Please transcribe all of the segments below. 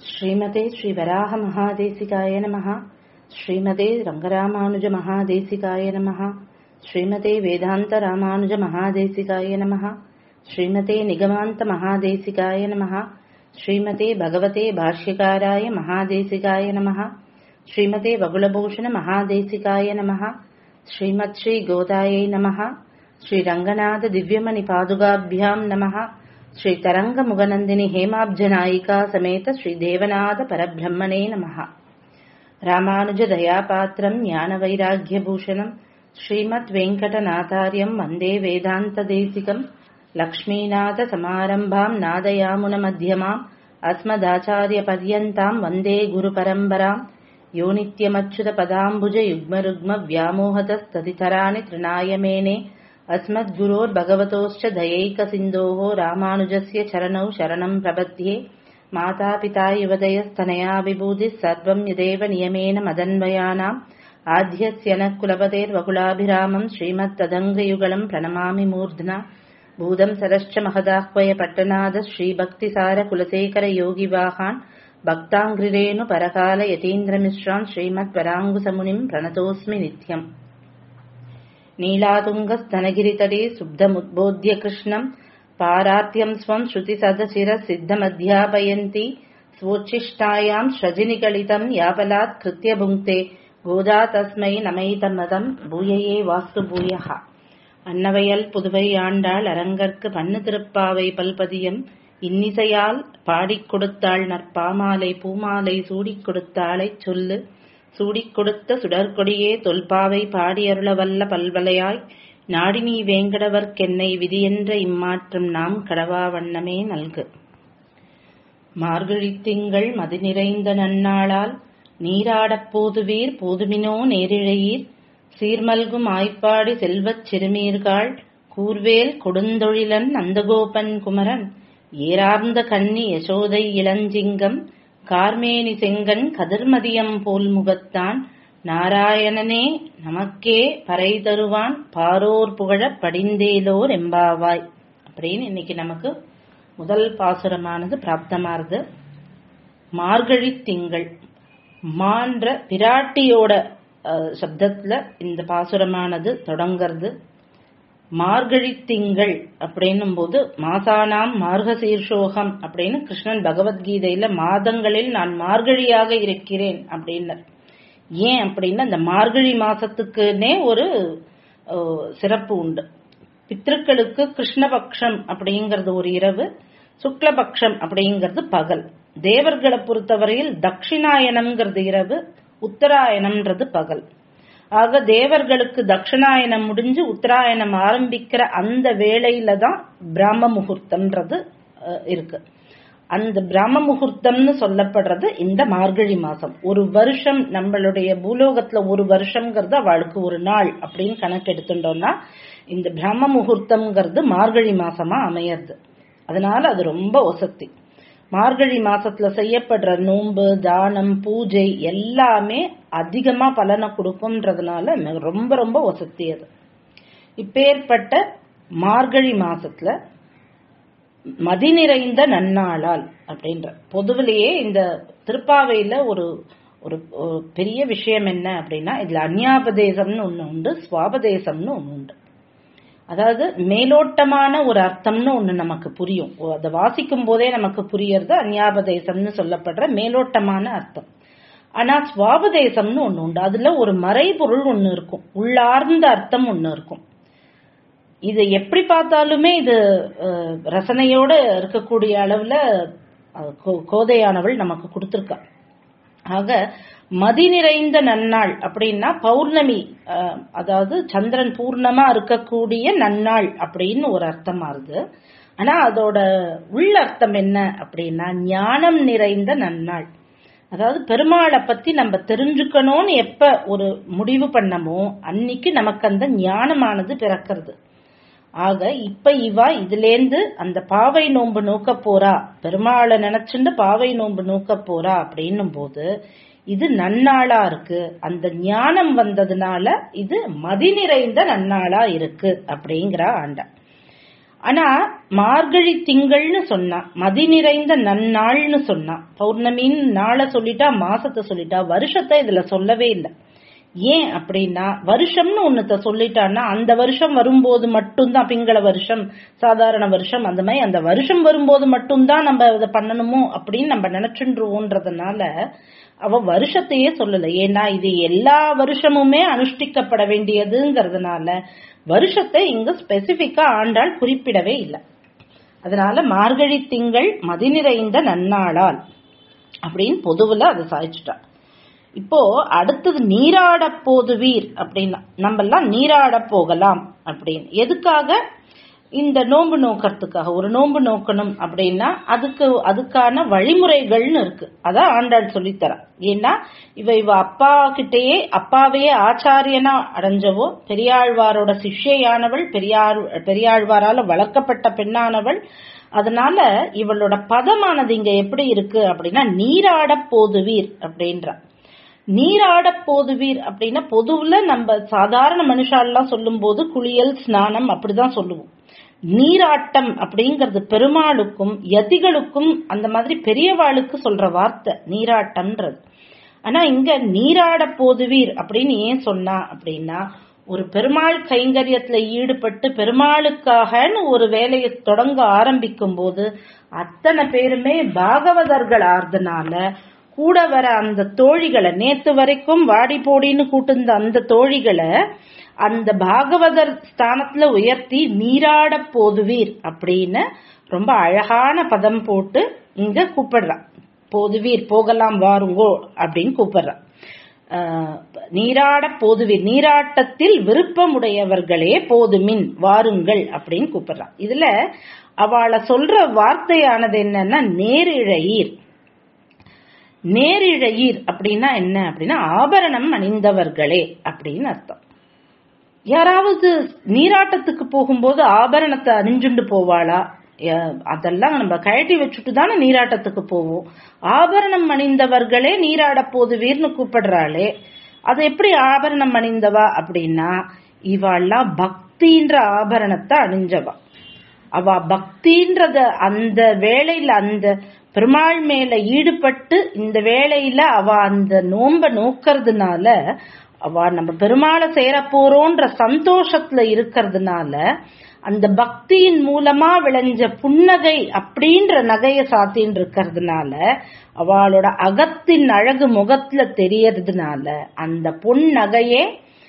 ஸ்ரீமதே ஸ்ரீ வராக மகாதேசிகாய நமः ஸ்ரீமதே ரங்கராமானுஜ மகாதேசிகாய நமः ஸ்ரீமதே வேதாந்த ராமானுஜ மகாதேசிகாய நமः ஸ்ரீமதே நிகமாந்த மகாதேசிகாய நமः ஸ்ரீமதே பகவதே பாஷ்யகாராய மகாதேசிகாய நமः ஸ்ரீமதே வகுலபூஷண மகாதேசிகாய நமः ஸ்ரீமத் ஸ்ரீ கோதாயை நமः ஸ்ரீ ரங்கநாத திவ்யமணி பாதுகாபியாம் நமः ஸ்ரீ தரங்க முகநந்தினி ஹேமாப்ஜநாயிகா சமேத ஸ்ரீ தேவநாத பரபிரம்மணே நமः ராமானுஜ தயாபாத்திரம் ஞான வைராக்கியபூஷணம் ஸ்ரீமத் வெங்கடநாதாரியம் வந்தே வேதாந்த தேசிகம் லக்ஷ்மீநாத சமாரம்பாம் நாதயாமுன மத்தியமாம் அஸ்மதாச்சாரிய பர்யந்தாம் வந்தே குரு பரம்பராம் யோ நித்யமச்சுத பதாம்புஜ யுக்மருக்ம व्यामोहतस्तदितराणि तृणाय मेने अस्मद्गुरोर्भगवतोश्च दयैकसिन्धोः रामानुजस्य चरणौ शरणम् प्रपद्ये मातापिता युवदयस्तनया विभूतिः सर्वम् यदेव नियमेन मदन्वयानाम् आद्यस्य नः कुलपतेर्वकुलाभिरामम् श्रीमत्तदङ्गयुगलम् प्रणमामि मूर्ध्ना भूतम् सरश्च महदाह्वय पट्टनाद श्रीभक्तिसारकुलशेखरयोगिवाहान् भक्ताङ्घ्रिरेणु परकाल यतीन्द्रमिश्रान् श्रीमत्पराङ्गुसमुनिम् प्रणतोऽस्मि नित्यम् नीलातुङ्गस्तनगिरितटे सुब्धमुद्बोध्य कृष्णम् पारात्यम् स्वम् श्रुतिसदशिरः सिद्धमध्यापयन्ति स्वोच्छिष्टायाम् श्रजिनिकलितम् यापलात् कृत्य भुङ्क्ते गोदा तस्मै नमैतमदम् பூயையே வாஸ்து பூயஹா அன்னவையல் புதுவை ஆண்டாள் அரங்கற்கு பண்ணு திருப்பாவை பல்பதியம் இன்னிசையால் பாடிக் கொடுத்தாள் நற்பாமாலை பூமாலை சூடிக் கொடுத்தாளைச் சொல்லு சூடிக் கொடுத்த சுடற்கொடியே தொல்பாவை பாடியருள வல்ல பல்வலையாய் நாடினி வேங்கடவர்க்கென்னை விதியென்ற இம்மாற்றம் நாம் கடவா வண்ணமே நல்கு மார்கழித் திங்கள் மதி நிறைந்த நன்னாளால் நீராடப் போதுவீர் போதுமினோ நேரிழையீர் சீர்மல்கும் ஆய்ப்பாடி செல்வச் சிறுமீர்காள் கூர்வேல் கொடுந்தொழிலன் நந்தகோபன் குமரன் ஏரார்ந்த கன்னி யசோதை இளஞ்சிங்கம் கார்மேனி செங்கன் கதிர்மதியம் போல் முகத்தான் நாராயணனே நமக்கே பறை தருவான் பாரோர் புகழ படிந்தேலோர் எம்பாவாய் அப்படின்னு இன்னைக்கு நமக்கு முதல் பாசுரமானது பிராப்தமாறுது மார்கழி திங்கள் மான்ற பிராட்டியோட சப்தத்துல இந்த பாசுரமானது தொடங்கிறது மார்கழி திங்கள் அப்படின்னும் போது மாசானாம் மார்கசீர்ஷோகம் அப்படின்னு கிருஷ்ணன் பகவத்கீதையில மாதங்களில் நான் மார்கழியாக இருக்கிறேன் அப்படின்னர் ஏன் அப்படின்னா இந்த மார்கழி மாசத்துக்குன்னே ஒரு சிறப்பு உண்டு பித்திருக்களுக்கு கிருஷ்ணபக்ஷம் அப்படிங்கிறது ஒரு இரவு சுக்லபக்ஷம் அப்படிங்கிறது பகல் தேவர்களை பொறுத்தவரையில் தட்சிணாயனம்ங்கிறது இரவு உத்தராயணம்ன்றது பகல் ஆக தேவர்களுக்கு தட்சிணாயனம் முடிஞ்சு உத்தராயணம் ஆரம்பிக்கிற அந்த வேளையில தான் பிராம முகூர்த்தம்ன்றது இருக்கு அந்த பிராம முகூர்த்தம்னு சொல்லப்படுறது இந்த மார்கழி மாசம் ஒரு வருஷம் நம்மளுடைய பூலோகத்துல ஒரு வருஷம்ங்கிறது அவளுக்கு ஒரு நாள் அப்படின்னு கணக்கு எடுத்துட்டோம்னா இந்த பிரம்ம முகூர்த்தம்ங்கிறது மார்கழி மாசமா அமையறது அதனால அது ரொம்ப ஒசத்தி மார்கழி மாசத்துல செய்யப்படுற நோன்பு தானம் பூஜை எல்லாமே அதிகமா பலனை கொடுக்கும்ன்றதுனால ரொம்ப ரொம்ப ஒசத்தி அது இப்பேற்பட்ட மார்கழி மாசத்துல மதி நிறைந்த நன்னாளால் அப்படின்ற பொதுவிலேயே இந்த திருப்பாவையில ஒரு ஒரு பெரிய விஷயம் என்ன அப்படின்னா இதுல அந்யாபதேசம்னு ஒண்ணு உண்டு சுவாபதேசம்னு ஒண்ணு உண்டு அதாவது மேலோட்டமான ஒரு அர்த்தம்னு ஒண்ணு நமக்கு புரியும் அதை வாசிக்கும் போதே நமக்கு புரியறது அந்யாபதேசம்னு சொல்லப்படுற மேலோட்டமான அர்த்தம் ஆனா சுவாபதேசம்னு ஒண்ணு உண்டு அதுல ஒரு மறைபொருள் ஒண்ணு இருக்கும் உள்ளார்ந்த அர்த்தம் ஒண்ணு இருக்கும் இது எப்படி பார்த்தாலுமே இது ரசனையோட இருக்கக்கூடிய அளவுல கோதையானவள் நமக்கு கொடுத்திருக்கா ஆக மதி நிறைந்த நன்னாள் அப்படின்னா பௌர்ணமி அதாவது சந்திரன் பூர்ணமா இருக்கக்கூடிய நன்னாள் அப்படின்னு ஒரு அர்த்தம் ஆறுது ஆனா அதோட உள்ள அர்த்தம் என்ன அப்படின்னா ஞானம் நிறைந்த நன்னாள் அதாவது பெருமாளை பத்தி நம்ம தெரிஞ்சுக்கணும்னு எப்ப ஒரு முடிவு பண்ணமோ அன்னைக்கு நமக்கு அந்த ஞானமானது பிறக்கிறது ஆக இப்ப இவா இதுலேந்து அந்த பாவை நோன்பு நோக்க போறா பெருமாளை நினைச்சுண்டு பாவை நோன்பு நோக்க போறா அப்படின்னும் போது இது நன்னாளா இருக்கு அந்த ஞானம் வந்ததுனால இது மதி நிறைந்த நன்னாளா இருக்கு அப்படிங்கிற ஆண்டா ஆனா மார்கழி திங்கள்னு சொன்னா மதி நிறைந்த நன்னாள்னு சொன்னா பௌர்ணமின்னு நாளை சொல்லிட்டா மாசத்தை சொல்லிட்டா வருஷத்தை இதுல சொல்லவே இல்லை ஏன் அப்படின்னா வருஷம்னு ஒன்னத்த சொல்லிட்டான்னா அந்த வருஷம் வரும்போது மட்டும்தான் பிங்கள வருஷம் சாதாரண வருஷம் அந்த மாதிரி அந்த வருஷம் வரும்போது மட்டும்தான் நம்ம இதை பண்ணணுமோ அப்படின்னு நம்ம நினைச்சுருவோன்றதுனால அவ வருஷத்தையே சொல்லல ஏன்னா இது எல்லா வருஷமுமே அனுஷ்டிக்கப்பட வேண்டியதுங்கிறதுனால வருஷத்தை இங்க ஸ்பெசிபிக்கா ஆண்டாள் குறிப்பிடவே இல்லை அதனால மார்கழி திங்கள் மதி நிறைந்த நன்னாளால் அப்படின்னு பொதுவுல அதை சாதிச்சுட்டா இப்போ அடுத்தது நீராட போதுவீர் அப்படின்னா நம்ம எல்லாம் நீராட போகலாம் அப்படின்னு எதுக்காக இந்த நோன்பு நோக்கறதுக்காக ஒரு நோன்பு நோக்கணும் அப்படின்னா அதுக்கு அதுக்கான வழிமுறைகள்னு இருக்கு அதான் ஆண்டாள் சொல்லித்தரா ஏன்னா இவ இவ அப்பா கிட்டேயே அப்பாவையே ஆச்சாரியனா அடைஞ்சவோ பெரியாழ்வாரோட சிஷ்யையானவள் பெரியார் பெரியாழ்வாரால வளர்க்கப்பட்ட பெண்ணானவள் அதனால இவளோட பதமானது இங்க எப்படி இருக்கு அப்படின்னா நீராட போதுவீர் அப்படின்றா நீராட போதுவீர் அப்படின்னா பொதுவுல நம்ம சாதாரண மனுஷாலாம் சொல்லும் போது குளியல் ஸ்நானம் அப்படிதான் சொல்லுவோம் நீராட்டம் அப்படிங்கிறது பெருமாளுக்கும் யதிகளுக்கும் அந்த மாதிரி பெரியவாளுக்கு சொல்ற வார்த்தை நீராட்டம்ன்றது ஆனா இங்க நீராட போதுவீர் அப்படின்னு ஏன் சொன்னா அப்படின்னா ஒரு பெருமாள் கைங்கரியத்துல ஈடுபட்டு பெருமாளுக்காகன்னு ஒரு வேலையை தொடங்க ஆரம்பிக்கும் போது அத்தனை பேருமே பாகவதர்கள் ஆறுதனால கூட வர அந்த தோழிகளை நேத்து வரைக்கும் வாடி போடின்னு கூட்டிருந்த அந்த தோழிகளை அந்த பாகவதர் ஸ்தானத்துல உயர்த்தி நீராட போதுவீர் அப்படின்னு ரொம்ப அழகான பதம் போட்டு இங்க கூப்பிடுறான் போதுவீர் போகலாம் வாருங்கோ அப்படின்னு கூப்பிடுறான் நீராட போதுவீர் நீராட்டத்தில் விருப்பமுடையவர்களே போதுமின் வாருங்கள் அப்படின்னு கூப்பிடுறான் இதுல அவளை சொல்ற வார்த்தையானது என்னன்னா நேரிழையீர் நேரிழையீர் அப்படின்னா என்ன அப்படின்னா ஆபரணம் அணிந்தவர்களே அப்படின்னு அர்த்தம் யாராவது நீராட்டத்துக்கு போகும்போது ஆபரணத்தை அணிஞ்சுண்டு போவாளா அதெல்லாம் நம்ம கழட்டி வச்சுட்டு தானே நீராட்டத்துக்கு போவோம் ஆபரணம் அணிந்தவர்களே நீராட போதுவீர்னு கூப்பிடுறாளே அது எப்படி ஆபரணம் அணிந்தவா அப்படின்னா இவாள்லாம் பக்தின்ற ஆபரணத்தை அணிஞ்சவா அவ பக்தின்றத அந்த வேளையில அந்த பெருமாள் மேல ஈடுபட்டு இந்த வேளையில அவ அந்த நோம்ப நோக்கிறதுனால அவ நம்ம பெருமாளை சேர போறோன்ற சந்தோஷத்துல இருக்கிறதுனால அந்த பக்தியின் மூலமா விளைஞ்ச புன்னகை அப்படின்ற நகைய சாத்தின்னு இருக்கிறதுனால அவளோட அகத்தின் அழகு முகத்துல தெரியறதுனால அந்த பொன் நகையே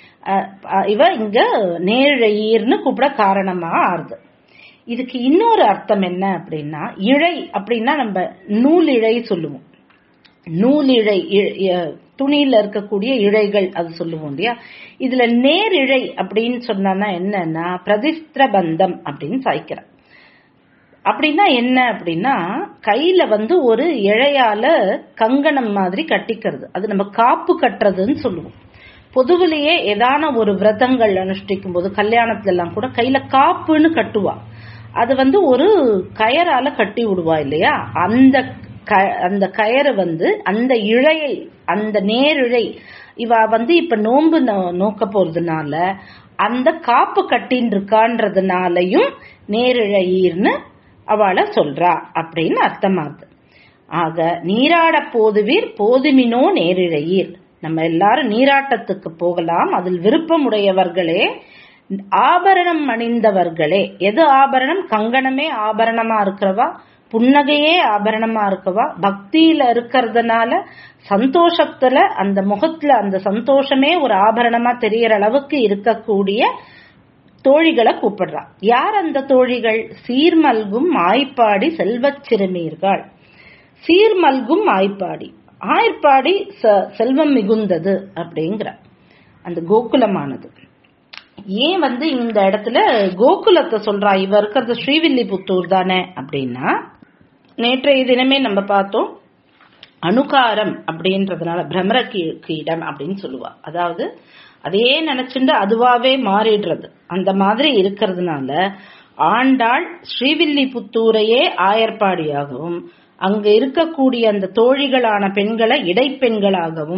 இவ இங்க நேழையீர்னு கூப்பிட காரணமா ஆறுது இதுக்கு இன்னொரு அர்த்தம் என்ன அப்படின்னா இழை அப்படின்னா நம்ம நூல் இழை சொல்லுவோம் நூல் இழை துணியில இருக்கக்கூடிய இழைகள் அது சொல்லுவோம் இல்லையா இதுல நேர் இழை அப்படின்னு சொன்னா என்னன்னா பிரதிஸ்திர பந்தம் அப்படின்னு சாய்க்கிறான் அப்படின்னா என்ன அப்படின்னா கையில வந்து ஒரு இழையால கங்கணம் மாதிரி கட்டிக்கிறது அது நம்ம காப்பு கட்டுறதுன்னு சொல்லுவோம் பொதுவிலேயே ஏதான ஒரு விரதங்கள் அனுஷ்டிக்கும் போது கல்யாணத்துல எல்லாம் கூட கையில காப்புன்னு கட்டுவா அது வந்து ஒரு கயரால கட்டி விடுவா இல்லையா அந்த அந்த கயறு வந்து அந்த இழையை அந்த நேரிழை இவ வந்து இப்ப நோன்பு நோக்க போறதுனால அந்த காப்பு கட்டின்னு இருக்கான்றதுனாலையும் நேரிழையீர்னு அவளை சொல்றா அப்படின்னு அர்த்தமாகுது ஆக நீராட போதுவீர் போதுமினோ நேரிழையீர் நம்ம எல்லாரும் நீராட்டத்துக்கு போகலாம் அதில் விருப்பமுடையவர்களே ஆபரணம் அணிந்தவர்களே எது ஆபரணம் கங்கணமே ஆபரணமா இருக்கிறவா புன்னகையே ஆபரணமா இருக்கவா பக்தியில இருக்கிறதுனால சந்தோஷத்துல அந்த முகத்துல அந்த சந்தோஷமே ஒரு ஆபரணமா தெரியற அளவுக்கு இருக்கக்கூடிய தோழிகளை கூப்பிடுறா யார் அந்த தோழிகள் சீர்மல்கும் ஆய்ப்பாடி செல்வச் சிறுமீர்கள் சீர்மல்கும் ஆய்ப்பாடி ஆய்ப்பாடி செல்வம் மிகுந்தது அப்படிங்கிற அந்த கோகுலமானது ஏன் வந்து இந்த இடத்துல கோகுலத்தை சொல்றா இவ இருக்கிறது ஸ்ரீவில்லிபுத்தூர் தானே அப்படின்னா நேற்றைய தினமே நம்ம பார்த்தோம் அணுகாரம் அப்படின்றதுனால பிரமர கீடம் அப்படின்னு சொல்லுவா அதாவது அதையே நினைச்சுட்டு அதுவாவே மாறிடுறது அந்த மாதிரி இருக்கிறதுனால ஆண்டாள் ஸ்ரீவில்லிபுத்தூரையே ஆயர்பாடியாகவும் அங்க இருக்கக்கூடிய அந்த தோழிகளான பெண்களை இடைப்பெண்களாகவும்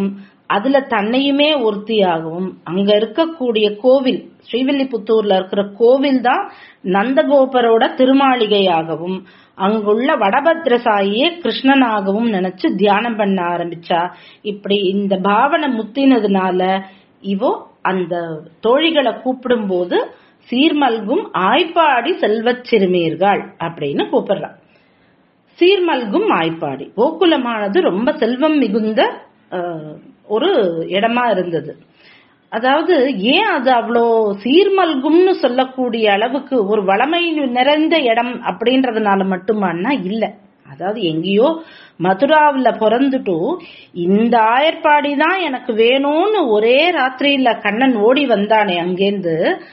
அதுல தன்னையுமே ஒருத்தியாகவும் அங்க இருக்கக்கூடிய கோவில் ஸ்ரீவில்லிபுத்தூர்ல இருக்கிற கோவில் தான் நந்தகோபரோட திருமாளிகையாகவும் அங்குள்ள வடபத்ரசாயியே கிருஷ்ணனாகவும் நினைச்சு தியானம் பண்ண ஆரம்பிச்சா இப்படி இந்த பாவனை முத்தினதுனால இவோ அந்த தோழிகளை கூப்பிடும்போது சீர்மல்கும் ஆய்ப்பாடி செல்வச் சிறுமீர்கள் அப்படின்னு கூப்பிடுறா சீர்மல்கும் ஆய்ப்பாடி கோகுலமானது ரொம்ப செல்வம் மிகுந்த அஹ், ஒரு இடமா இருந்தது அதாவது ஏன் அது அவ்வளோ சீர்மல்கும்னு சொல்லக்கூடிய அளவுக்கு ஒரு வளமை நிறைந்த இடம் அப்படின்றதுனால மட்டுமான்னா இல்ல அதாவது எங்கேயோ மதுராவுல பிறந்துட்டு இந்த ஆயர்பாடி தான் எனக்கு வேணும்னு ஒரே ராத்திரியில கண்ணன் ஓடி வந்தானே அங்கேருந்து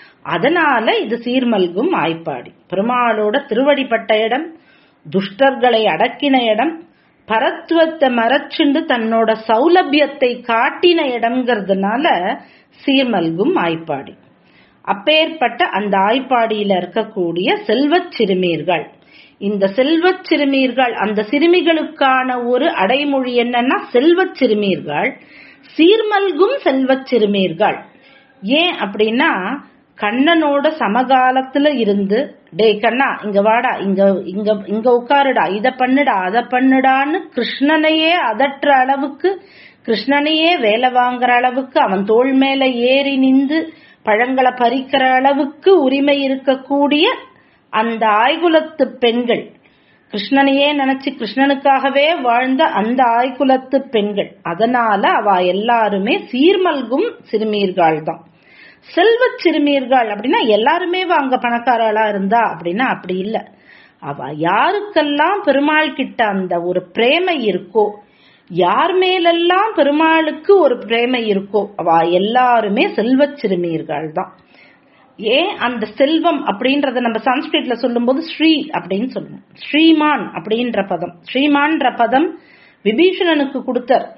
அதனால இது சீர்மல்கும் ஆய்ப்பாடி பெருமாளோட திருவடிப்பட்ட இடம் துஷ்டர்களை அடக்கின இடம் பரத்துவத்தை மறைச்சுண்டு தன்னோட சௌலபியத்தை காட்டின இடம்ங்கிறதுனால சீர்மல்கும் ஆய்ப்பாடி அப்பேற்பட்ட அந்த ஆய்ப்பாடியில இருக்கக்கூடிய செல்வச் சிறுமீர்கள் இந்த செல்வச் சிறுமீர்கள் அந்த சிறுமிகளுக்கான ஒரு அடைமொழி என்னன்னா செல்வச் சிறுமீர்கள் சீர்மல்கும் செல்வச் சிறுமீர்கள் ஏன் அப்படின்னா கண்ணனோட சமகாலத்துல இருந்து டேய் கண்ணா இங்க வாடா இங்க இங்க இங்க உட்காருடா இத பண்ணுடா அத பண்ணுடான்னு கிருஷ்ணனையே அதற்ற அளவுக்கு கிருஷ்ணனையே வேலை வாங்குற அளவுக்கு அவன் தோள் மேல ஏறி நின்று பழங்களை பறிக்கிற அளவுக்கு உரிமை இருக்கக்கூடிய அந்த ஆய்குலத்து பெண்கள் கிருஷ்ணனையே நினைச்சு கிருஷ்ணனுக்காகவே வாழ்ந்த அந்த ஆய்குலத்து பெண்கள் அதனால அவ எல்லாருமே சீர்மல்கும் சிறுமீர்கள் தான் செல்வச் சிறுமீர்கள் அப்படின்னா எல்லாருமே அங்க பணக்காரளா இருந்தா அப்படின்னா அப்படி இல்ல அவ யாருக்கெல்லாம் பெருமாள் கிட்ட அந்த ஒரு பிரேமை இருக்கோ யார் மேலெல்லாம் பெருமாளுக்கு ஒரு பிரேமை இருக்கோ அவ எல்லாருமே செல்வச் சிறுமீர்கள் தான் ஏன் அந்த செல்வம் அப்படின்றத நம்ம சன்ஸ்கிரிட்ல சொல்லும்போது ஸ்ரீ அப்படின்னு சொல்லுவோம் ஸ்ரீமான் அப்படின்ற பதம் ஸ்ரீமான்ற பதம் விபீஷணனுக்கு கொடுத்தார்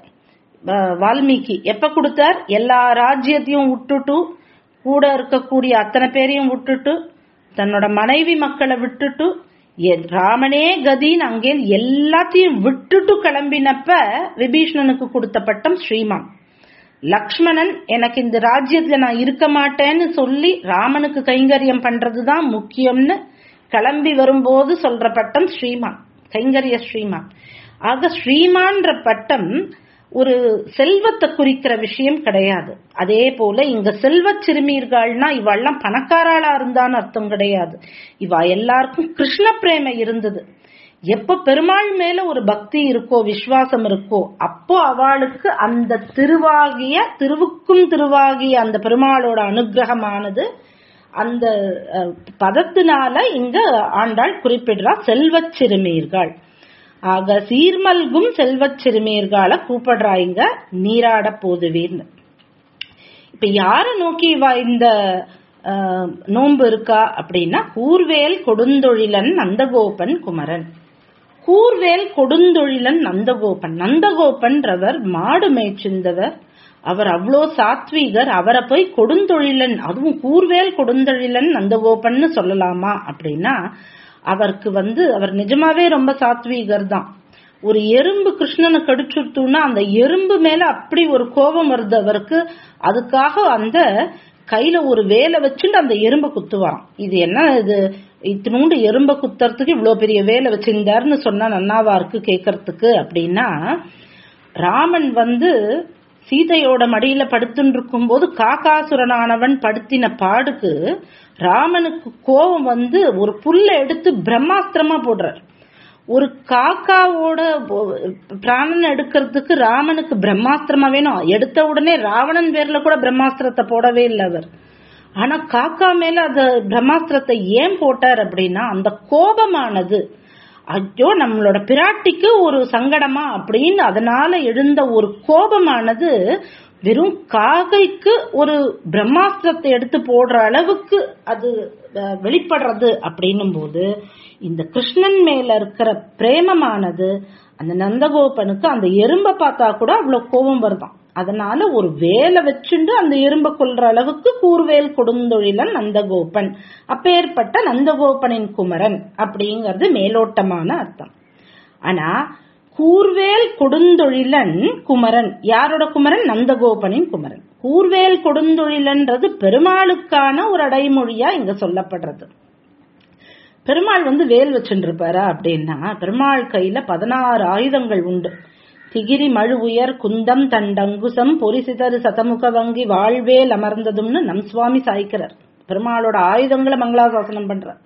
வ- வால்மீகி எப்ப கொடுத்தார் எல்லா ராஜ்யத்தையும் விட்டுட்டு கூட இருக்கக்கூடிய அத்தனை பேரையும் விட்டுட்டு தன்னோட மனைவி மக்களை விட்டுட்டு எ- ராமனே கதின்னு அங்கே எல்லாத்தையும் விட்டுட்டு கிளம்பினப்ப விபீஷணனுக்கு கொடுத்த பட்டம் ஸ்ரீமான் லக்ஷ்மணன் எனக்கு இந்த ராஜ்யத்துல நான் இருக்க மாட்டேன்னு சொல்லி ராமனுக்கு கைங்கரியம் பண்றதுதான் முக்கியம்னு கிளம்பி வரும்போது சொல்ற பட்டம் ஸ்ரீமான் கைங்கரிய ஸ்ரீமான் ஆக ஸ்ரீமான்ற பட்டம் ஒரு செல்வத்தை குறிக்கிற விஷயம் கிடையாது அதே போல இங்க செல்வச் சிறுமீர்கள்னா இவெல்லாம் பணக்காராளா இருந்தான்னு அர்த்தம் கிடையாது இவ எல்லாருக்கும் கிருஷ்ண பிரேமை இருந்தது எப்ப பெருமாள் மேல ஒரு பக்தி இருக்கோ விசுவாசம் இருக்கோ அப்போ அவளுக்கு அந்த திருவாகிய திருவுக்கும் திருவாகிய அந்த பெருமாளோட அனுகிரகமானது அந்த அஹ், பதத்தினால இங்க ஆண்டாள் குறிப்பிடுறா செல்வச் சிறுமீர்கள் ஆக சீர்மல்கும் செல்வச் சிறுமீர்கால கூப்பிடுறா இங்க நீராட போதுவீர்னு இப்ப யார நோக்கி இவ இந்த அஹ், நோன்பு இருக்கா அப்படின்னா கூர்வேல் கொடுந்தொழிலன் நந்தகோபன் குமரன் கூர்வேல் கொடுந்தொழிலன் நந்தகோபன் நந்தகோபன்றவர் மாடு மேய்ச்சிருந்தவர் அவர் அவ்வளோ சாத்வீகர் அவரை போய் கொடுந்தொழிலன் அதுவும் கூர்வேல் கொடுந்தொழிலன் நந்தகோபன்னு சொல்லலாமா அப்படின்னா அவருக்கு வந்து அவர் நிஜமாவே ரொம்ப சாத்வீகர் தான் ஒரு எறும்பு கிருஷ்ணனை கடிச்சுட்டுனா அந்த எறும்பு மேல அப்படி ஒரு கோபம் வருது அவருக்கு அதுக்காக அந்த கையில ஒரு வேலை வச்சுட்டு அந்த எறும்பை குத்துவாராம் இது என்ன இது இத்தினூண்டு எறும்பை குத்துறதுக்கு இவ்வளவு பெரிய வேலை வச்சிருந்தாருன்னு சொன்னா நன்னாவா இருக்கு கேட்கறதுக்கு அப்படின்னா ராமன் வந்து சீதையோட மடியில படுத்துட்டு இருக்கும்போது காக்காசுரனானவன் படுத்தின பாடுக்கு ராமனுக்கு கோபம் வந்து ஒரு புல்ல எடுத்து பிரம்மாஸ்திரமா போடுறார் ஒரு காக்காவோட பொ- பிராணன் எடுக்கிறதுக்கு ராமனுக்கு பிரம்மாஸ்திரமா வேணும் எடுத்த உடனே ராவணன் பேர்ல கூட பிரம்மாஸ்திரத்தை போடவே இல்லை அவர் ஆனா காக்கா மேல அந்த பிரம்மாஸ்திரத்தை ஏன் போட்டார் அப்படின்னா அந்த கோபமானது ஐயோ நம்மளோட பிராட்டிக்கு ஒரு சங்கடமா அப்படின்னு அதனால எழுந்த ஒரு கோபமானது வெறும் காகைக்கு ஒரு பிரம்மாஸ்திரத்தை எடுத்து போடுற அளவுக்கு அது அஹ், வெளிப்படுறது அப்படின்னும் போது இந்த கிருஷ்ணன் மேல இருக்கிற பிரேமமானது அந்த நந்தகோபனுக்கு அந்த எறும்பை பார்த்தா கூட அவ்வளவு கோபம் வருதாம் அதனால ஒரு வேலை வச்சுண்டு அந்த எறும்பை கொல்ற அளவுக்கு கூர்வேல் கொடுந்தொழிலன் நந்தகோபன் அப்பேற்பட்ட நந்தகோபனின் குமரன் அப்படிங்கிறது மேலோட்டமான அர்த்தம் ஆனா கூர்வேல் கொடுந்தொழிலன் குமரன் யாரோட குமரன் நந்தகோபனின் குமரன் கூர்வேல் கொடுந்தொழிலன்றது பெருமாளுக்கான ஒரு அடைமொழியா இங்க சொல்லப்படுறது பெருமாள் வந்து வேல் வச்சுருப்பாரா அப்படின்னா பெருமாள் கையில பதினாறு ஆயுதங்கள் உண்டு திகிரி மழு உயர் குந்தம் தண்டங்குசம் பொரிசிதறு சதமுக வங்கி வாழ்வேல் அமர்ந்ததும்னு நம் சுவாமி சாய்க்கிறார் பெருமாளோட ஆயுதங்களை மங்களாசாசனம் பண்றார்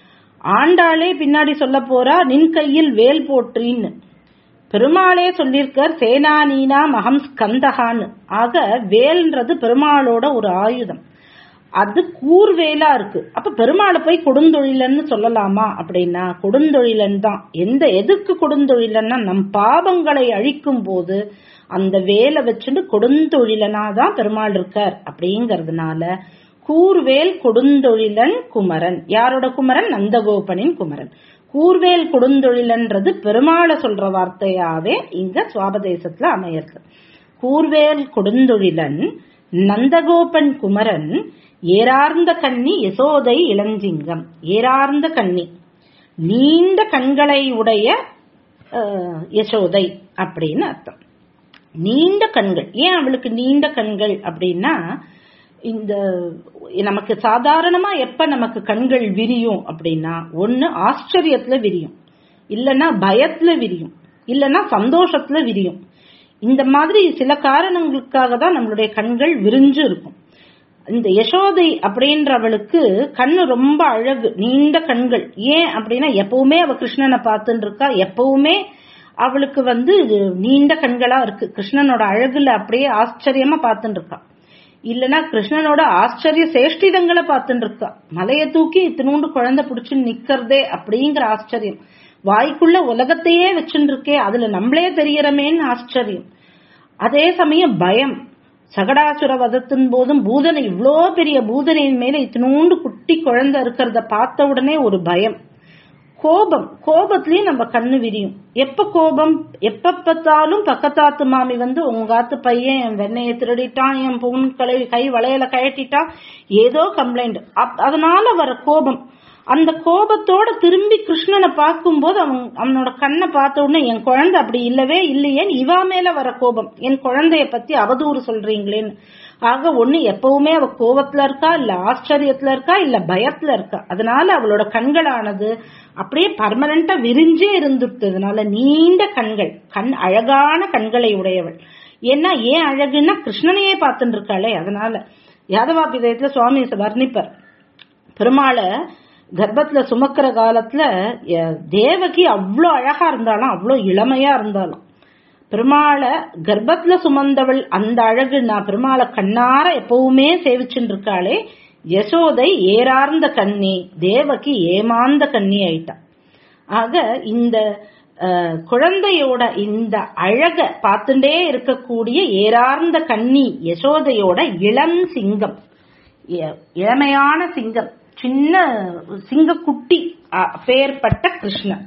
ஆண்டாளே பின்னாடி சொல்ல போறா நின் கையில் வேல் போற்றின்னு பெருமாளே சொல்லியிருக்கார் சேனானீனா மகம் ஸ்கந்தகான்னு ஆக வேல்ன்றது பெருமாளோட ஒரு ஆயுதம் அது கூர்வேலா இருக்கு அப்ப பெருமாளை போய் கொடுந்தொழிலன்னு சொல்லலாமா அப்படின்னா கொடுந்தொழிலன் தான் எந்த எதுக்கு கொடுந்தொழிலன்னா நம் பாவங்களை அழிக்கும் போது அந்த வேலை வச்சுட்டு கொடுந்தொழிலனா தான் பெருமாள் இருக்கார் அப்படிங்கறதுனால கூர்வேல் கொடுந்தொழிலன் குமரன் யாரோட குமரன் நந்தகோபனின் குமரன் கூர்வேல் கொடுந்தொழிலன்றது பெருமாளை சொல்ற வார்த்தையாவே இங்க சுவாபதேசத்துல அமையிறது கூர்வேல் கொடுந்தொழிலன் நந்தகோபன் குமரன் ஏரார்ந்த கண்ணி யசோதை இளஞ்சிங்கம் ஏரார்ந்த கண்ணி நீண்ட கண்களை உடைய அஹ், யசோதை அப்படின்னு அர்த்தம் நீண்ட கண்கள் ஏன் அவளுக்கு நீண்ட கண்கள் அப்படின்னா இந்த நமக்கு சாதாரணமா எப்ப நமக்கு கண்கள் விரியும் அப்படின்னா ஒண்ணு ஆச்சரியத்துல விரியும் இல்லனா பயத்துல விரியும் இல்லனா சந்தோஷத்துல விரியும் இந்த மாதிரி சில காரணங்களுக்காக தான் நம்மளுடைய கண்கள் விரிஞ்சு இருக்கும் இந்த யசோதை அப்படின்றவளுக்கு கண்ணு ரொம்ப அழகு நீண்ட கண்கள் ஏன் அப்படின்னா எப்பவுமே அவ கிருஷ்ணனை பார்த்துட்டு இருக்கா எப்பவுமே அவளுக்கு வந்து நீண்ட கண்களா இருக்கு கிருஷ்ணனோட அழகுல அப்படியே ஆச்சரியமா பார்த்துட்டு இருக்கா இல்லனா கிருஷ்ணனோட ஆச்சரிய சேஷ்டிதங்களை பார்த்துட்டு இருக்கா மலைய தூக்கி இத்தினூண்டு குழந்தை பிடிச்சு நிக்கிறதே அப்படிங்கிற ஆச்சரியம் வாய்க்குள்ள உலகத்தையே வச்சுட்டு இருக்கே அதுல நம்மளே தெரியறமேன்னு ஆச்சரியம் அதே சமயம் பயம் சகடாசுர வதத்தின் போதும் பூதனை இவ்ளோ பெரிய பூதனையின் மேல இத்தினூண்டு குட்டி குழந்தை இருக்கிறத பார்த்த உடனே ஒரு பயம் கோபம் கோபத்திலயும் நம்ம கண்ணு விரியும் எப்ப கோபம் எப்ப பார்த்தாலும் பக்கத்தாத்து மாமி வந்து உங்காத்து பையன் என் வெண்ணைய திருடிட்டான் என் பொன் கலை கை வளையல கழட்டிட்டான் ஏதோ கம்ப்ளைண்ட் அதனால வர கோபம் அந்த கோபத்தோட திரும்பி கிருஷ்ணனை பார்க்கும்போது அவன் அவனோட கண்ணை பார்த்த உடனே என் குழந்தை அப்படி இல்லவே இல்லையே இவா மேல வர கோபம் என் குழந்தைய பத்தி அவதூறு சொல்றீங்களேன்னு ஆக ஒண்ணு எப்பவுமே அவ கோபத்துல இருக்கா இல்ல ஆச்சரியத்துல இருக்கா இல்ல பயத்துல இருக்கா அதனால அவளோட கண்களானது அப்படியே பர்மனண்டா விரிஞ்சே இருந்துட்டதுனால நீண்ட கண்கள் கண் அழகான கண்களை உடையவள் ஏன்னா ஏன் அழகுன்னா கிருஷ்ணனையே பார்த்துட்டு இருக்காளே அதனால யாதவாபிதயத்துல சுவாமி வர்ணிப்பார் பெருமாளை கர்ப்பத்துல சுமக்கிற காலத்துல எ- தேவகி அவ்வளோ அழகா இருந்தாலும் அவ்வளோ இளமையா இருந்தாலும் பெருமாளை கர்ப்பத்துல சுமந்தவள் அந்த அழகு நான் பெருமாளை கண்ணார எப்பவுமே சேவிச்சுட்டு இருக்காளே யசோதை ஏறார்ந்த கண்ணி தேவகி ஏமாந்த கண்ணி ஆயிட்டா ஆக இந்த அஹ், குழந்தையோட இந்த அழக பார்த்துட்டே இருக்கக்கூடிய ஏறார்ந்த கண்ணி யசோதையோட இளம் சிங்கம் இ- இளமையான சிங்கம் சின்ன சிங்கக்குட்டி அ- பேர்பட்ட கிருஷ்ணன்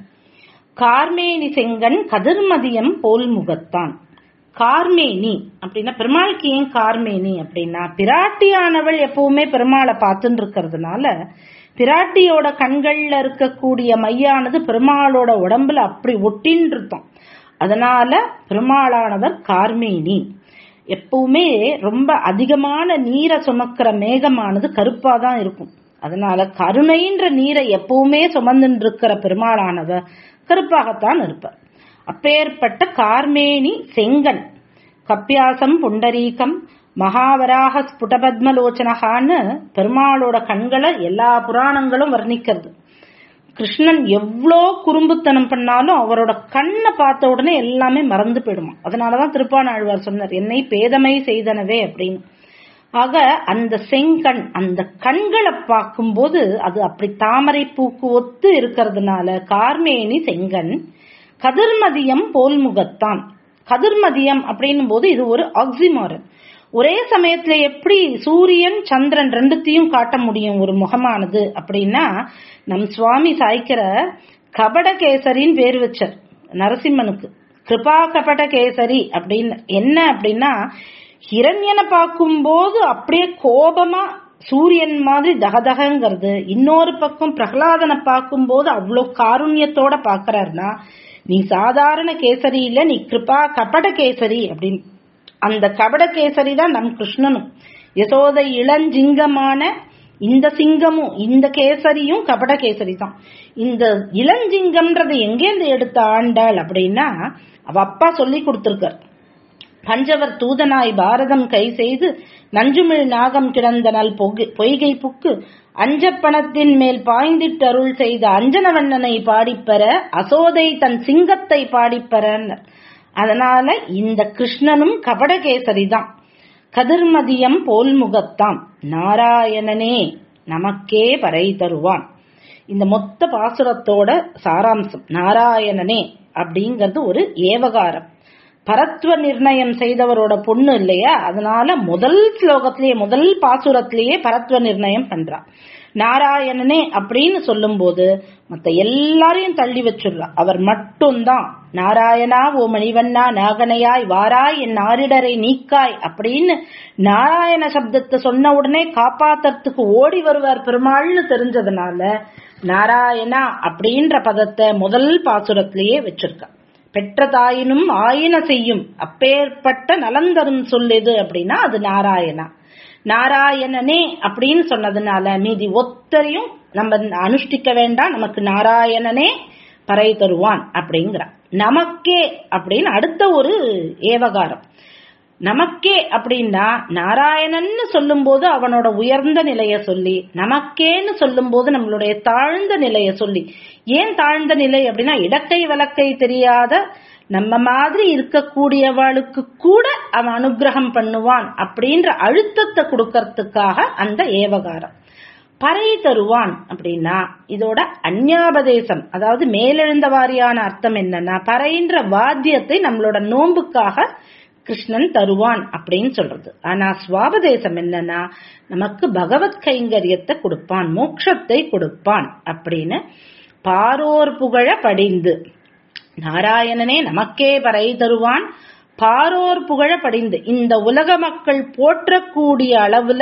கார்மேனி செங்கன் கதிர்மதியம் போல் முகத்தான் கார்மேனி அப்படின்னா பெருமாளுக்கு ஏன் கார்மேனி அப்படின்னா பிராட்டியானவள் எப்பவுமே பெருமாளை பார்த்துட்டு இருக்கிறதுனால பிராட்டியோட கண்கள்ல இருக்கக்கூடிய மையானது பெருமாளோட உடம்புல அப்படி ஒட்டின்னு இருக்கும் அதனால பெருமாளானவர் கார்மேனி எப்பவுமே ரொம்ப அதிகமான நீரை சுமக்கிற மேகமானது கருப்பா தான் இருக்கும் அதனால கருணைன்ற நீரை எப்பவுமே சுமந்துட்டு இருக்கிற பெருமாளானவர் கருப்பாகத்தான் இருப்பார் அப்பேற்பட்ட கார்மேனி செங்கன் கப்பியாசம் புண்டரீகம் மகாவராக ஸ்புடபத்மலோச்சனகான்னு பெருமாளோட கண்களை எல்லா புராணங்களும் வர்ணிக்கிறது கிருஷ்ணன் எவ்வளோ குறும்புத்தனம் பண்ணாலும் அவரோட கண்ணை பார்த்த உடனே எல்லாமே மறந்து போயிடுமா அதனாலதான் திருப்பானாழ்வார் சொன்னார் என்னை பேதமை செய்தனவே அப்படின்னு ஆக அந்த செங்கண் அந்த கண்களை பார்க்கும்போது அது அப்படி தாமரை பூக்கு ஒத்து இருக்கிறதுனால கார்மேனி செங்கன் கதிர்மதியம் போல்முகத்தான் கதிர்மதியம் அப்படின்னும் போது இது ஒரு ஆக்சிமாரன் ஒரே சமயத்துல எப்படி சூரியன் சந்திரன் ரெண்டுத்தையும் காட்ட முடியும் ஒரு முகமானது அப்படின்னா நம் சுவாமி சாய்க்கிற கபடகேசரின்னு பேர் வச்சார் நரசிம்மனுக்கு கிருபா கபட கேசரி அப்படின்னு என்ன அப்படின்னா ஹிரண்யனை பார்க்கும்போது அப்படியே கோபமா சூரியன் மாதிரி தகதகங்கிறது இன்னொரு பக்கம் பிரகலாதனை பார்க்கும்போது அவ்வளோ காருண்யத்தோட பார்க்கறாருன்னா நீ சாதாரண கேசரி இல்ல நீ கிருபா கபட கேசரி அப்படின்னு அந்த கபட கேசரி தான் நம் கிருஷ்ணனும் யசோதை இளஞ்சிங்கமான இந்த சிங்கமும் இந்த கேசரியும் கபட கேசரி தான் இந்த இளஞ்சிங்கம்ன்றது எங்கேருந்து எடுத்த ஆண்டாள் அப்படின்னா அவ அப்பா சொல்லி கொடுத்திருக்கார் பஞ்சவர் தூதனாய் பாரதம் கை செய்து நஞ்சுமிழ் நாகம் கிடந்த நல் பொய்கை புக்கு அஞ்சப்பணத்தின் மேல் பாய்ந்திட்டு அருள் செய்த அஞ்சனவண்ணனை பாடிப்பெற அசோதை தன் சிங்கத்தை பாடிப்பெற அதனால இந்த கிருஷ்ணனும் கபடகேசரி தான் கதிர்மதியம் போல் முகத்தாம் நாராயணனே நமக்கே பறை தருவான் இந்த மொத்த பாசுரத்தோட சாராம்சம் நாராயணனே அப்படிங்கிறது ஒரு ஏவகாரம் பரத்வ நிர்ணயம் செய்தவரோட பொண்ணு இல்லையா அதனால முதல் ஸ்லோகத்திலேயே முதல் பாசுரத்திலேயே பரத்வ நிர்ணயம் பண்றா நாராயணனே அப்படின்னு சொல்லும் போது மத்த எல்லாரையும் தள்ளி வச்சுடுறா அவர் மட்டும்தான் நாராயணா ஓ மணிவண்ணா நாகனையாய் வாராய் என் நாரிடரை நீக்காய் அப்படின்னு நாராயண சப்தத்தை சொன்ன உடனே காப்பாத்துறதுக்கு ஓடி வருவார் பெருமாள்னு தெரிஞ்சதுனால நாராயணா அப்படின்ற பதத்தை முதல் பாசுரத்திலேயே வச்சிருக்கா பெற்ற தாயினும் ஆயின செய்யும் அப்பேற்பட்ட நலந்தரும் சொல்லுது அப்படின்னா அது நாராயணா நாராயணனே அப்படின்னு சொன்னதுனால மீதி ஒத்தரையும் நம்ம அனுஷ்டிக்க வேண்டாம் நமக்கு நாராயணனே பறை தருவான் அப்படிங்கிறான் நமக்கே அப்படின்னு அடுத்த ஒரு ஏவகாரம் நமக்கே அப்படின்னா நாராயணன்னு சொல்லும்போது அவனோட உயர்ந்த நிலைய சொல்லி நமக்கேன்னு சொல்லும்போது நம்மளுடைய தாழ்ந்த நிலைய சொல்லி ஏன் தாழ்ந்த நிலை அப்படின்னா இடக்கை வழக்கை தெரியாத நம்ம மாதிரி இருக்கக்கூடியவளுக்கு கூட அவன் அனுகிரகம் பண்ணுவான் அப்படின்ற அழுத்தத்தை கொடுக்கறதுக்காக அந்த ஏவகாரம் பறை தருவான் அப்படின்னா இதோட அந்யாபதேசம் அதாவது மேலெழுந்த வாரியான அர்த்தம் என்னன்னா பறைன்ற வாத்தியத்தை நம்மளோட நோன்புக்காக கிருஷ்ணன் தருவான் அப்படின்னு சொல்றது ஆனா சுவாபதேசம் என்னன்னா நமக்கு பகவத் கைங்கரியத்தை கொடுப்பான் மோட்சத்தை கொடுப்பான் அப்படின்னு பாரோர் புகழ படிந்து நாராயணனே நமக்கே பறை தருவான் பாரோர் புகழ படிந்து இந்த உலக மக்கள் போற்றக்கூடிய அளவுல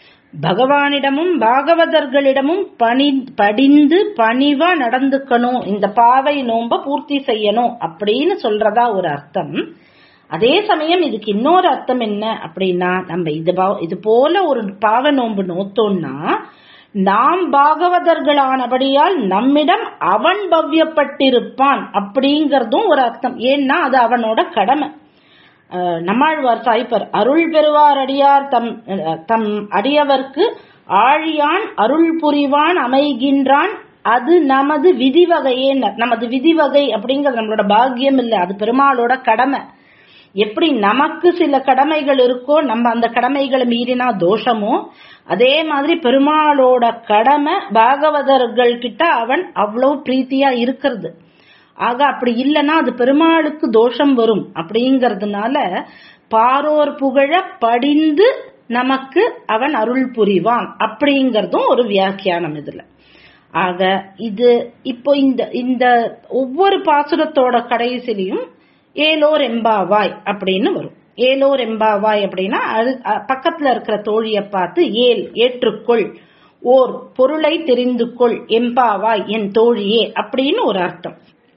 பகவானிடமும் பாகவதர்களிடமும் பணி படிந்து பணிவா நடந்துக்கணும் இந்த பாவை நோம்ப பூர்த்தி செய்யணும் அப்படின்னு சொல்றதா ஒரு அர்த்தம் அதே சமயம் இதுக்கு இன்னொரு அர்த்தம் என்ன அப்படின்னா நம்ம இது இது போல ஒரு பாவ நோன்பு நோத்தோம்னா நாம் பாகவதர்களானபடியால் நம்மிடம் அவன் பவ்யப்பட்டிருப்பான் அப்படிங்கறதும் ஒரு அர்த்தம் ஏன்னா அது அவனோட கடமை நம்மாழ்வார் சாய்ப்பர் அருள் பெறுவார் அடியார் தம் தம் அடியவர்க்கு ஆழியான் அருள் புரிவான் அமைகின்றான் அது நமது விதிவகையே நமது விதிவகை அப்படிங்கிறது நம்மளோட பாக்கியம் இல்லை அது பெருமாளோட கடமை எப்படி நமக்கு சில கடமைகள் இருக்கோ நம்ம அந்த கடமைகளை மீறினா தோஷமோ அதே மாதிரி பெருமாளோட கடமை பாகவதர்கள் கிட்ட அவன் அவ்வளவு பிரீத்தியா இருக்கிறது ஆக அப்படி இல்லைன்னா அது பெருமாளுக்கு தோஷம் வரும் அப்படிங்கறதுனால பாரோர் புகழ படிந்து நமக்கு அவன் அருள் புரிவான் அப்படிங்கறதும் ஒரு வியாக்கியானம் இதுல ஆக இது இப்போ இந்த இந்த ஒவ்வொரு பாசுரத்தோட கடைசிலையும் ஏலோர் எம்பாவாய் அப்படின்னு வரும் ஏலோர் எம்பாவாய் அப்படின்னா அது பக்கத்துல இருக்கிற தோழிய பார்த்து ஏல் ஏற்றுக்கொள் ஓர் பொருளை தெரிந்து கொள் எம்பாவாய் என் தோழியே அப்படின்னு ஒரு அர்த்தம்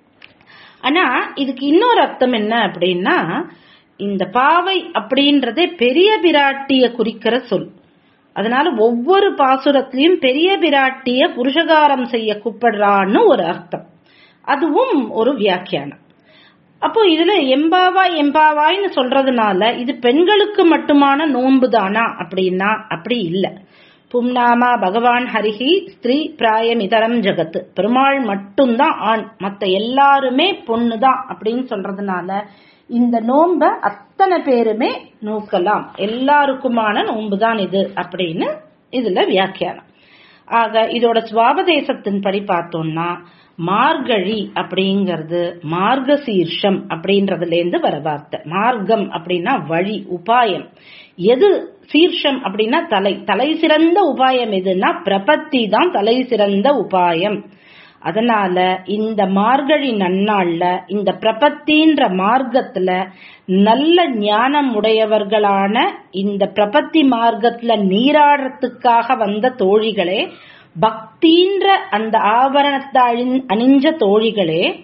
ஆனா இதுக்கு இன்னொரு அர்த்தம் என்ன அப்படின்னா இந்த பாவை அப்படின்றதே பெரிய பிராட்டிய குறிக்கிற சொல் அதனால ஒவ்வொரு பாசுரத்திலையும் பெரிய பிராட்டிய புருஷகாரம் செய்ய கூப்பிடுறான்னு ஒரு அர்த்தம் அதுவும் ஒரு வியாக்கியானம் அப்போ இதுல எம்பாவாய் எம்பாவாய்னு சொல்றதுனால இது பெண்களுக்கு மட்டுமான நோன்பு தானா அப்படின்னா அப்படி இல்ல பும்நாமா பகவான் ஹரிஹி ஸ்திரீ பிராயம் இதரம் ஜகத்து பெருமாள் மட்டும்தான் ஆண் மத்த எல்லாருமே பொண்ணுதான் அப்படின்னு சொல்றதுனால இந்த நோன்ப அத்தனை பேருமே நோக்கலாம் எல்லாருக்குமான நோன்பு தான் இது அப்படின்னு இதுல வியாக்கியானம் ஆக இதோட சுவாபதேசத்தின் படி பார்த்தோம்னா மார்கழி அப்படிங்கிறது மார்கசீர்ஷம் அப்படின்றதுல இருந்து வர வார்த்தை மார்க்கம் அப்படின்னா வழி உபாயம் எது சீர்ஷம் அப்படின்னா தலை தலை சிறந்த உபாயம் எதுன்னா பிரபத்தி தான் தலை சிறந்த உபாயம் அதனால இந்த மார்கழி நன்னாள்ல இந்த பிரபத்தின்ற மார்க்கத்துல நல்ல ஞானம் உடையவர்களான இந்த பிரபத்தி மார்க்கத்துல நீராடுறதுக்காக வந்த தோழிகளே பக்தின்ற அந்த ஆபரணத்தை அணிஞ்ச தோழிகளே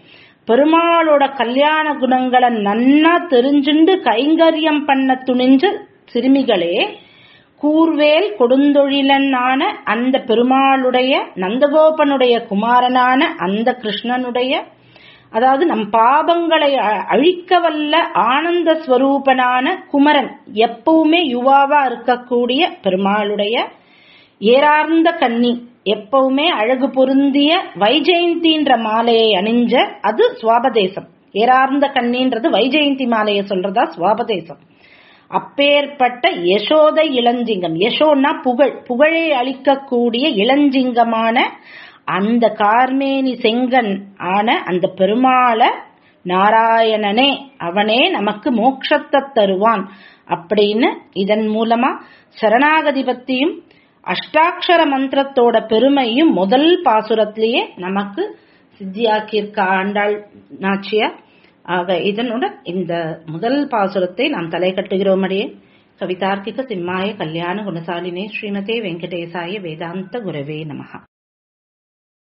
பெருமாளோட கல்யாண குணங்களை நன்னா தெரிஞ்சுண்டு கைங்கரியம் பண்ண துணிஞ்ச சிறுமிகளே கூர்வேல் கொடுந்தொழிலனான அந்த பெருமாளுடைய நந்தகோபனுடைய குமாரனான அந்த கிருஷ்ணனுடைய அதாவது நம் பாபங்களை அ- அழிக்க வல்ல ஆனந்த ஸ்வரூபனான குமரன் எப்பவுமே யுவாவா இருக்கக்கூடிய பெருமாளுடைய ஏறார்ந்த கன்னி எப்பவுமே அழகு பொருந்திய வைஜெயந்தின்ற மாலையை அணிஞ்ச அது சுவாபதேசம் ஏறார்ந்த கன்னின்றது வைஜெயந்தி மாலையை சொல்றதா சுவாபதேசம் அப்பேற்பட்ட யசோதை இளஞ்சிங்கம் யசோன்னா புகழ் புகழை அளிக்கக்கூடிய இளஞ்சிங்கமான அந்த கார்மேனி செங்கன் ஆன அந்த பெருமாளை நாராயணனே அவனே நமக்கு மோட்சத்தை தருவான் அப்படின்னு இதன் மூலமா சரணாகதி பத்தியும் அஷ்டாட்சர மந்திரத்தோட பெருமையும் முதல் பாசுரத்திலேயே நமக்கு சித்தியாக்கியிருக்க ஆண்டாள் நாச்சியார் ஆக இதனுடன் இந்த முதல் பாசுரத்தை நாம் தலை கட்டுகிறோம் அடியே கவிதார்க்கிக சிம்மாய கல்யாண குணசாலினே ஸ்ரீமதே வெங்கடேசாய வேதாந்த குரவே நமஹா